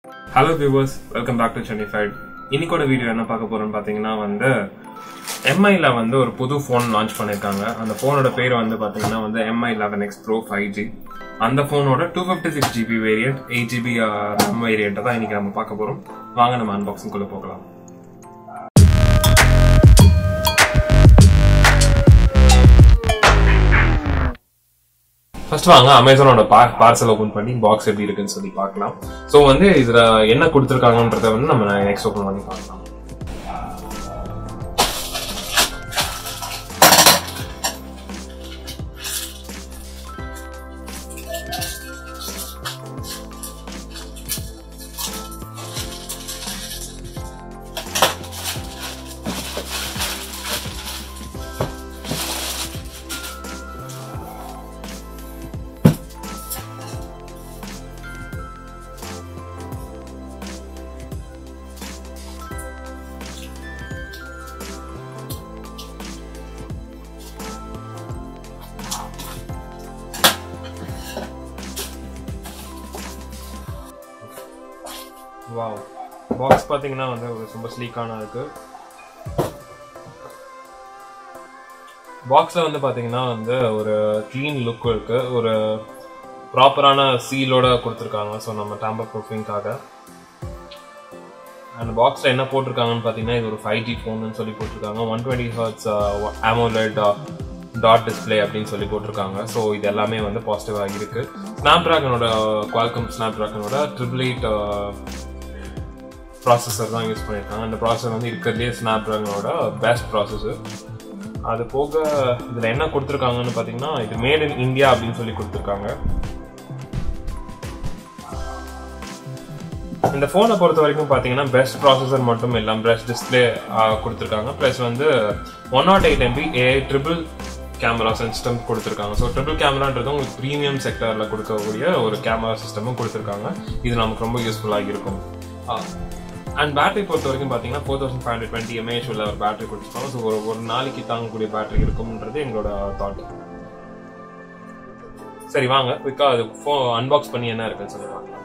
hello viewers welcome back to Chennai fight இன்னைக்கோட video என்ன பார்க்க போறோம்னு பார்த்தீங்கன்னா வந்து எம்ஐல வந்து ஒரு புது ஃபோன் லான்ச் பண்ணியிருக்காங்க அந்த ஃபோனோட பேர் வந்து பார்த்தீங்கன்னா வந்து MI eleven X pro five G அந்த ஃபோனோட two fifty six GB variant eight GB RAM வேரியண்ட்டை தான் இன்னைக்கு நம்ம பார்க்க போறோம் வாங்க நம்ம அன்பாக்சிங் குள்ள போகலாம் ஃபர்ஸ்ட் வாங்க அமேசானோட பார்சல் ஓபன் பண்ணி பாக்ஸ் எப்படி இருக்குன்னு சொல்லி பார்க்கலாம் ஸோ வந்து இதுல என்ன கொடுத்துருக்காங்கன்றத வந்து நம்ம நெக்ஸ்ட் ஓபன் பண்ணி பார்க்கலாம் வாவ் பாக்ஸ் பார்த்தீங்கன்னா வந்து ஒரு ரொம்ப ஸ்லீக்கான இருக்கு பாக்ஸில் வந்து பார்த்தீங்கன்னா வந்து ஒரு க்ளீன் லுக் இருக்கு ஒரு ப்ராப்பரான சீலோட கொடுத்துருக்காங்க ஸோ நம்ம டேம்பர் ப்ரூஃபிங்காக அந்த பாக்ஸில் என்ன போட்டிருக்காங்கன்னு பார்த்தீங்கன்னா இது ஒரு ஃபைவ் ஜி ஃபோன்னு சொல்லி போட்டிருக்காங்க one twenty hertz AMOLED dot display அப்படின்னு சொல்லி போட்டிருக்காங்க ஸோ இது எல்லாமே வந்து பாசிட்டிவாக இருக்கு ஸ்னாப் ட்ராகனோட குவால்கம் ஸ்னாப் ட்ராகனோட ட்ரிபிள் எயிட் ப்ராசஸர் தான் யூஸ் பண்ணியிருக்காங்க அந்த ப்ராசஸர் வந்து இருக்கிறதுலே ஸ்னாப் ட்ராகனோட பெஸ்ட் ப்ராசஸர் அது போக இதில் என்ன கொடுத்துருக்காங்கன்னு பார்த்தீங்கன்னா இது மேட் இன் இந்தியா அப்படின்னு சொல்லி கொடுத்துருக்காங்க இந்த ஃபோனை பொறுத்த வரைக்கும் பார்த்தீங்கன்னா பெஸ்ட் ப்ராசஸர் மட்டும் இல்லை பெஸ்ட் டிஸ்பிளே கொடுத்துருக்காங்க ப்ளஸ் வந்து one nought eight MP a triple camera system கொடுத்துருக்காங்க ஸோ ட்ரிபிள் கேமரான்றது உங்களுக்கு ப்ரீமியம் செக்டரில் கொடுக்கக்கூடிய ஒரு கேமரா சிஸ்டமும் கொடுத்துருக்காங்க இது நமக்கு ரொம்ப யூஸ்ஃபுல்லாக இருக்கும் அண்ட் பேட்டரி பொறுத்த வரைக்கும் பார்த்தீங்கன்னா four thousand five hundred twenty mAh உள்ள ஒரு பேட்டரி கொடுத்துருக்காங்க ஸோ ஒரு ஒரு நாளைக்கு தாங்கக்கூடிய பேட்டரி இருக்கும்ன்றது எங்களோட தாட் சரி வாங்க குயிக்கா அது ஃபோ அன்பாக்ஸ் பண்ணி என்ன இருக்குன்னு சொல்லி பார்க்கலாம்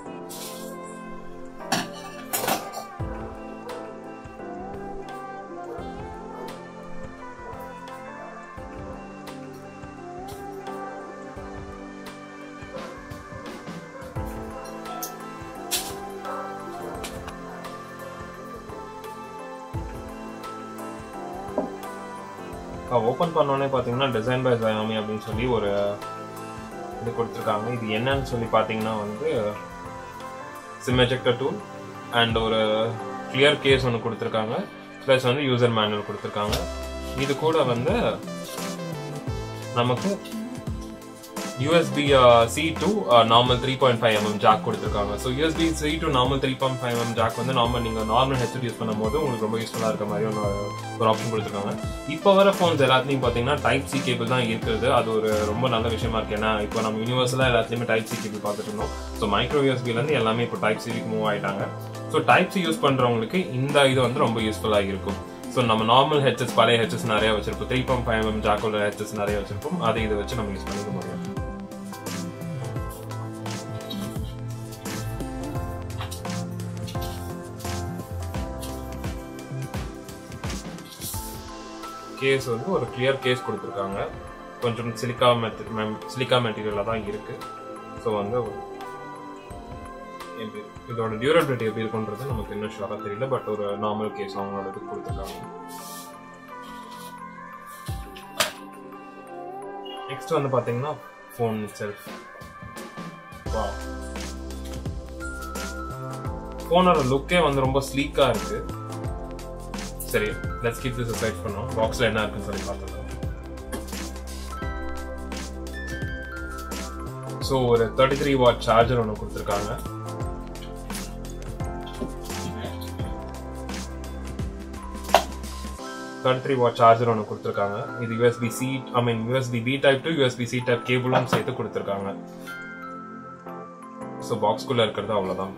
ஓப்பன் பண்ணோடனே பார்த்தீங்கன்னா டிசைன் பை ஜயாமி அப்படின்னு சொல்லி ஒரு இது கொடுத்துருக்காங்க இது என்னன்னு சொல்லி பார்த்தீங்கன்னா வந்து சிம் எஜெக்டர் டூல் அண்ட் ஒரு கிளியர் கேஸ் ஒன்று கொடுத்துருக்காங்க ப்ளஸ் வந்து யூசர் மேனுவல் கொடுத்துருக்காங்க இது கூட வந்து நமக்கு USB C to normal three point five mm jack கொடுத்துருக்காங்க so USB C to normal three point five M jack வந்து நார்மல் நீங்கள் நார்மல் ஹெட்செட் யூஸ் பண்ணும்போது உங்களுக்கு ரொம்ப யூஸ்ஃபுல்லாக இருக்க மாதிரி ஒன்று ஒரு ஆப்ஷன் கொடுத்துருக்காங்க இப்போ வர ஃபோன்ஸ் எல்லாத்துலையும் பார்த்தீங்கன்னா டைப் சி கேபிள் தான் இருக்குது அது ஒரு ரொம்ப நல்ல விஷயமா இருக்கு ஏன்னா இப்போ நம்ம யூனிவர்சலாக எல்லாத்துலேயுமே டைப் சி கேபிள் பார்த்துட்டு இருந்தோம் ஸோ மைக்ரோ யூஎஸ்பிலேருந்து எல்லாமே இப்போ டைப் சிக்கு மூவ் ஆயிட்டாங்க ஸோ டைப் சி யூஸ் பண்ணுறவங்களுக்கு இந்த இது வந்து ரொம்ப யூஸ்ஃபுல்லாக இருக்கும் ஸோ நம்ம நார்மல் ஹெச்எஸ் பழைய ஹெச்எஸ் நிறைய வச்சிருப்போம் த்ரீ பாயிண்ட் ஃபைவ் எம் ஜாக்கோட ஹெச்எஸ் நிறைய வச்சிருப்போம் அதை இதை வச்சு நம்ம யூஸ் பண்ணிக்க முடியும் கேஸ் வந்து ஒரு கிளியர் கேஸ் கொடுத்துருக்காங்க கொஞ்சம் சிலிக்கா மெத்த சிலிக்கா மெட்டீரியலாக தான் இருக்கு ஸோ வந்து எப்படி இதோட டியூரபிலிட்டி எப்படி இருக்குன்றது நமக்கு இன்னும் ஷுவராக தெரியல பட் ஒரு நார்மல் கேஸ் அவங்களோட இது கொடுத்துருக்காங்க நெக்ஸ்ட் வந்து பார்த்தீங்கன்னா ஃபோன் செல்ஃப் வா ஃபோனோட லுக்கே வந்து ரொம்ப ஸ்லீக்காக இருக்கு சரி லெட்ஸ் கீப் திஸ் சைட் பண்ணோம் பாக்ஸ்ல என்ன இருக்குன்னு சொல்லி பார்த்துக்கலாம் ஸோ ஒரு தேர்ட்டி த்ரீ வாட் சார்ஜர் ஒன்று கொடுத்துருக்காங்க தேர்ட்டி த்ரீ வாட் சார்ஜர் ஒன்று கொடுத்துருக்காங்க இது USB C I mean USB B type to USB C type கேபிளும் சேர்த்து கொடுத்துருக்காங்க ஸோ பாக்ஸ்குள்ளே இருக்கிறது அவ்வளோதான்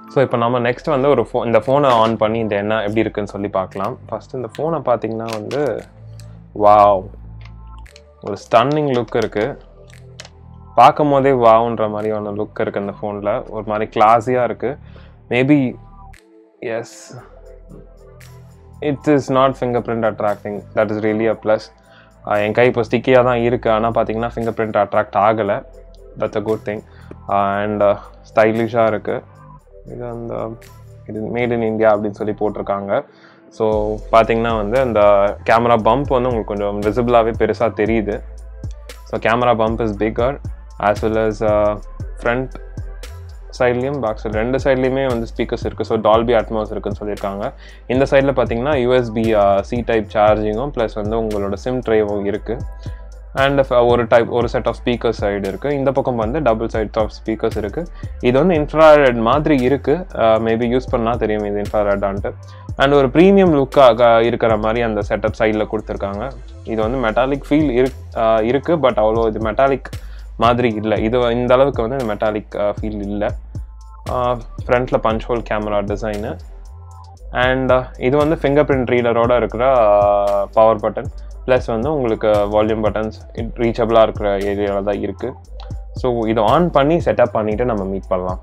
ஸோ இப்போ நம்ம நெக்ஸ்ட் வந்து ஒரு ஃபோ இந்த ஃபோனை ஆன் பண்ணி இந்த என்ன எப்படி இருக்குன்னு சொல்லி பார்க்கலாம் ஃபர்ஸ்ட் இந்த ஃபோனை பார்த்தீங்கன்னா வந்து வாவ் ஒரு ஸ்டன்னிங் லுக் இருக்குது பார்க்கும் போதே வாவுன்ற மாதிரியான லுக் இருக்குது இந்த ஃபோனில் ஒரு மாதிரி கிளாஸியாக இருக்குது maybe yes it's is not fingerprint attracting that is really a plus என் கை இப்போ ஸ்டிக்கியாக தான் இருக்குது ஆனால் பார்த்தீங்கன்னா ஃபிங்கர் பிரிண்ட் அட்ராக்ட் ஆகலை that's a good thing and ஸ்டைலிஷாக இருக்குது இது அந்த இது மேட் இன் இந்தியா அப்படின்னு சொல்லி போட்டிருக்காங்க ஸோ பார்த்தீங்கன்னா வந்து அந்த கேமரா பம்ப் வந்து உங்களுக்கு கொஞ்சம் விசிபிளாகவே பெருசாக தெரியுது so camera bump is bigger as well as front சைட்லேயும் பேக் சைடு ரெண்டு சைட்லேயுமே வந்து ஸ்பீக்கர்ஸ் இருக்குது ஸோ டால்பி அட்மாஸ் இருக்குன்னு சொல்லியிருக்காங்க இந்த சைடில் பார்த்தீங்கன்னா யூஎஸ்பி சி டைப் சார்ஜிங்கும் ப்ளஸ் வந்து உங்களோட சிம் ட்ரைவும் இருக்குது அண்ட் ஒரு டைப் ஒரு செட் ஆஃப் ஸ்பீக்கர் சைடு இருக்குது இந்த பக்கம் வந்து டபுள் சைட் ஆஃப் ஸ்பீக்கர்ஸ் இருக்குது இது வந்து இன்ஃப்ராரெட் மாதிரி இருக்குது மேபி யூஸ் பண்ணால் தெரியும் இது இன்ஃப்ராரெட்டான்ட்டு அண்ட் ஒரு ப்ரீமியம் லுக்காக இருக்கிற மாதிரி அந்த செட்டப் சைடில் கொடுத்துருக்காங்க இது வந்து மெட்டாலிக் ஃபீல் இரு இருக்குது பட் அவ்வளோ இது மெட்டாலிக் மாதிரி இல்லை இது இந்த அளவுக்கு வந்து மெட்டாலிக் ஃபீல் இல்லை ஃப்ரண்ட்டில் punch hole camera design and இது வந்து ஃபிங்கர் பிரிண்ட் ரீடரோட இருக்கிற பவர் பட்டன் ப்ளஸ் வந்து உங்களுக்கு வால்யூம் பட்டன்ஸ் ரீச்சபிளாக இருக்கிற ஏரியாவில் தான் இருக்குது ஸோ இதை ஆன் பண்ணி செட்டப் பண்ணிவிட்டு நம்ம மீட் பண்ணலாம்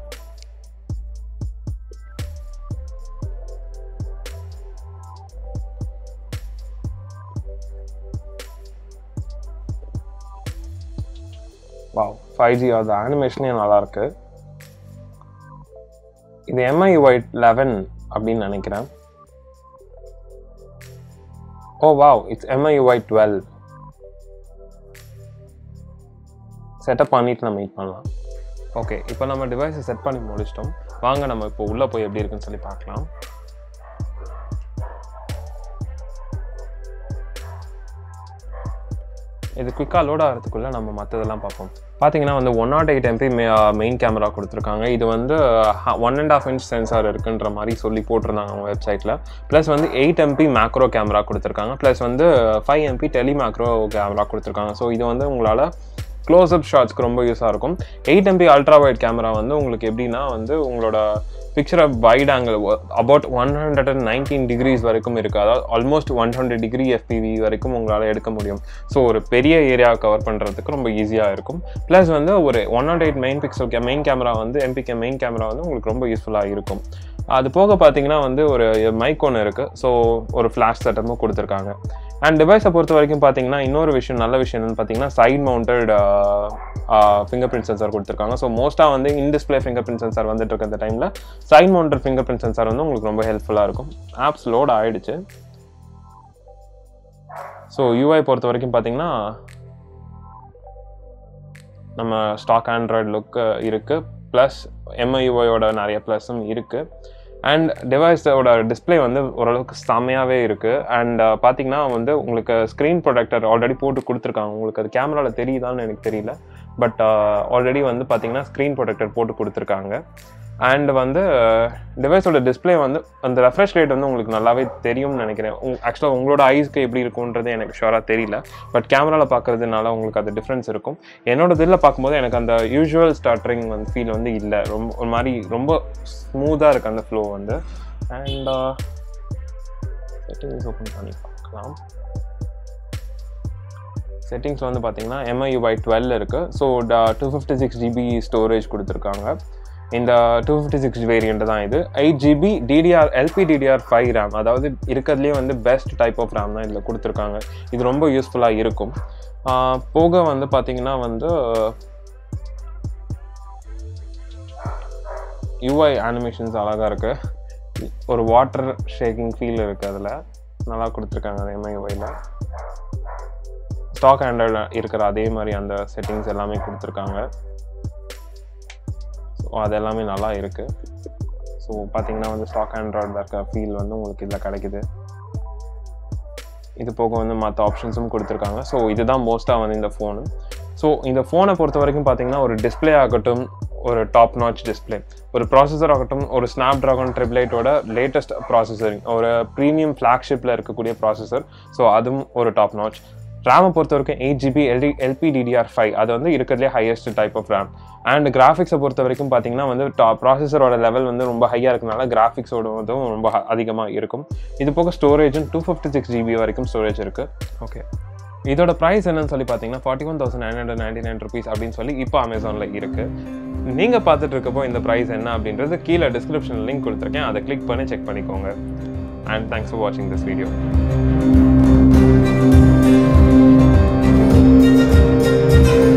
வாவ் ஃபைவ் ஜி அது அனிமேஷனே நல்லாயிருக்கு இது எம்ஐ ஒயிட் லெவன் அப்படின்னு நினைக்கிறேன் oh wow it's MI white twelve setup பண்ணிட்டு நம்ம மீட் பண்ணலாம் ஓகே இப்போ நம்ம டிவைஸை செட் பண்ணி முடிச்சிட்டோம் வாங்க நம்ம இப்போ உள்ளே போய் எப்படி இருக்குன்னு சொல்லி பார்க்கலாம் இது குயிக்காக லோட் ஆகிறதுக்குள்ளே நம்ம மற்றதெல்லாம் பார்ப்போம் பார்த்தீங்கன்னா வந்து one nought eight MP main camera கொடுத்துருக்காங்க இது வந்து one and half inch sensor இருக்குன்ற மாதிரி சொல்லி போட்டிருந்தாங்க அவங்க வெப்சைட்டில் ப்ளஸ் வந்து எயிட் எம்பி மேக்ரோ கேமரா கொடுத்துருக்காங்க ப்ளஸ் வந்து five MP tele macro camera கொடுத்துருக்காங்க ஸோ இது வந்து உங்களால் க்ளோஸ்அப் ஷாட்ஸ்க்கு ரொம்ப யூஸாக இருக்கும் eight MP ultra wide camera வந்து உங்களுக்கு எப்படின்னா வந்து உங்களோட பிக்சரை wide angle about one hundred and nineteen degrees வரைக்கும் இருக்குது அதாவது almost one hundred degree FOV வரைக்கும் உங்களால் எடுக்க முடியும் ஸோ ஒரு பெரிய ஏரியா கவர் பண்ணுறதுக்கு ரொம்ப ஈஸியாக இருக்கும் ப்ளஸ் வந்து ஒரு one nought eight main pixel K main camera வந்து எம்பிகே மெயின் கேமரா வந்து உங்களுக்கு ரொம்ப யூஸ்ஃபுல்லாக இருக்கும் அது போக பார்த்தீங்கன்னா வந்து ஒரு மைக் ஒன்று இருக்குது ஸோ ஒரு ஃப்ளாஷ் செட்டப்பும் கொடுத்துருக்காங்க அண்ட் டிவைஸை பொறுத்த வரைக்கும் பார்த்தீங்கன்னா இன்னொரு விஷயம் நல்ல விஷயம் என்னன்னு பார்த்தீங்கன்னா side mounted fingerprint sensor கொடுத்துருக்காங்க ஸோ மோஸ்ட்டாக வந்து in display fingerprint sensor வந்துட்டு இருக்க இந்த டைமில் side mounted fingerprint sensor வந்து உங்களுக்கு ரொம்ப ஹெல்ப்ஃபுல்லாக இருக்கும் ஆப்ஸ் லோட் ஆகிடுச்சு ஸோ யூஐ பொறுத்த வரைக்கும் பார்த்தீங்கன்னா நம்ம ஸ்டாக் ஆண்ட்ராய்டு லுக் இருக்குது ப்ளஸ் எம்ஐயூஐயோட நிறைய ப்ளஸும் இருக்குது அண்ட் டிவைஸோட டிஸ்பிளே வந்து ஓரளவுக்கு செம்மையாகவே இருக்குது அண்ட் பார்த்தீங்கன்னா வந்து உங்களுக்கு ஸ்க்ரீன் ப்ரொடெக்டர் ஆல்ரெடி போட்டு கொடுத்துருக்காங்க உங்களுக்கு அது கேமராவில் தெரியுதான்னு எனக்கு தெரியல பட் ஆல்ரெடி வந்து பார்த்தீங்கன்னா ஸ்க்ரீன் ப்ரொடெக்டர் போட்டு கொடுத்துருக்காங்க அண்ட் வந்து டிவைஸோட டிஸ்பிளே வந்து அந்த ரெஃப்ரெஷ் ரேட் வந்து உங்களுக்கு நல்லாவே தெரியும்னு நினைக்கிறேன் ஆக்சுவலாக உங்களோட ஐஸ்க்கு எப்படி இருக்குன்றது எனக்கு ஷுவராக தெரியல பட் கேமராவில் பார்க்குறதுனால உங்களுக்கு அது டிஃப்ரென்ஸ் இருக்கும் என்னோட இதில் பார்க்கும்போது எனக்கு அந்த யூஷுவல் ஸ்டார்டரிங் வந்து ஃபீல் வந்து இல்லை ரொம்ப ஒரு மாதிரி ரொம்ப ஸ்மூத்தாக இருக்குது அந்த ஃப்ளோ வந்து அண்ட் செட்டிங்ஸ் ஓப்பன் பண்ணி பார்க்கலாம் செட்டிங்ஸ் வந்து பார்த்தீங்கன்னா எம்ஐ பை டுவெல் இருக்குது so two fifty six GB storage கொடுத்துருக்காங்க இந்த டூ ஃபிஃப்டி சிக்ஸ் வேரியண்ட் தான் இது eight GB DDR LP DDR five RAM அதாவது இருக்கிறதுலே வந்து பெஸ்ட் டைப் ஆஃப் ரேம் தான் இதில் கொடுத்துருக்காங்க இது ரொம்ப யூஸ்ஃபுல்லாக இருக்கும் போக வந்து பார்த்தீங்கன்னா வந்து யூஐ அனிமேஷன்ஸ் அழகாக இருக்குது ஒரு வாட்டர் ஷேக்கிங் ஃபீல் இருக்குது அதில் நல்லா கொடுத்துருக்காங்க அதே மாதிரி யூஐயில் ஸ்டாக் ஆண்ட்ராய்டு இருக்கிற அதே மாதிரி அந்த செட்டிங்ஸ் எல்லாமே கொடுத்துருக்காங்க ஸோ அது எல்லாமே நல்லா இருக்குது ஸோ பார்த்தீங்கன்னா வந்து ஸ்டாக் ஆண்ட்ராய்டில் இருக்க ஃபீல் வந்து உங்களுக்கு இதில் கிடைக்குது இது போக வந்து மற்ற ஆப்ஷன்ஸும் கொடுத்துருக்காங்க ஸோ இதுதான் மோஸ்ட்டாக வந்து இந்த ஃபோனு ஸோ இந்த ஃபோனை பொறுத்த வரைக்கும் பார்த்தீங்கன்னா ஒரு டிஸ்பிளே ஆகட்டும் ஒரு டாப் நாச் டிஸ்பிளே ஒரு ப்ராசஸர் ஆகட்டும் ஒரு ஸ்னாப் ட்ராகன் ட்ரிப்ளைட்டோட லேட்டஸ்ட் ப்ராசஸரிங் ஒரு ப்ரீமியம் ஃப்ளாக்ஷிப்பில் இருக்கக்கூடிய ப்ராசஸர் ஸோ அதுவும் ஒரு டாப் நாச் ரேமை பொறுத்த வரைக்கும் eight GB LT LPDDR five அது வந்து இருக்கிறதுலே highest type of RAM and கிராஃபிக்ஸை பொறுத்த வரைக்கும் பார்த்தீங்கன்னா வந்து டாப் ப்ராசஸரோட லெவல் வந்து ரொம்ப ஹையாக இருக்கனால கிராஃபிக்ஸோட இதுவும் ரொம்ப அதிகமாக இருக்கும் இது போக ஸ்டோரேஜும் டூ ஃபிஃப்டி சிக்ஸ் ஜிபி வரைக்கும் ஸ்டோரேஜ் இருக்குது ஓகே இதோட ப்ரைஸ் என்னன்னு சொல்லி பார்த்தீங்கன்னா forty one thousand nine hundred ninety nine rupees அப்படின்னு சொல்லி இப்போ அமேசானில் இருக்குது நீங்கள் பார்த்துட்டு இருக்கப்போ இந்த ப்ரைஸ் என்ன அப்படின்றது கீழே டிஸ்கிரிப்ஷனில் லிங்க் கொடுத்துருக்கேன் அதை கிளிக் பண்ணி செக் பண்ணிக்கோங்க அண்ட் தேங்க்ஸ் ஃபார் வாட்சிங் திஸ் வீடியோ